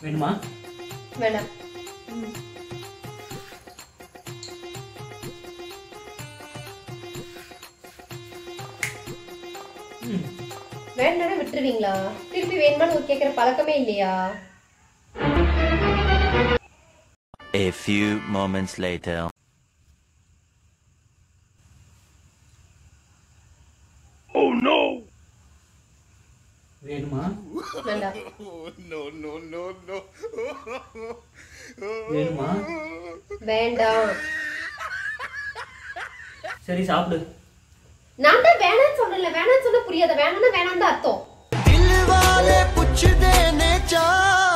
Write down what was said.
வேணுமா வேண்டாம் ம் வேண்டாம்னா விட்டுருவீங்களா திருப்பி வேணுமான்னு கேட்குற பழக்கமே இல்லையா A few moments later. வேணுமா வேண்டாம் வேணுமா வேண்டாம் சரி சாப்பிடு நான் தான் வேணாம்னு சொன்னல வேணாம்னு சொன்னா புரியாத வேணாம்னா வேணாம் தான் அர்த்தம் दिल वाले पूछते ने चाह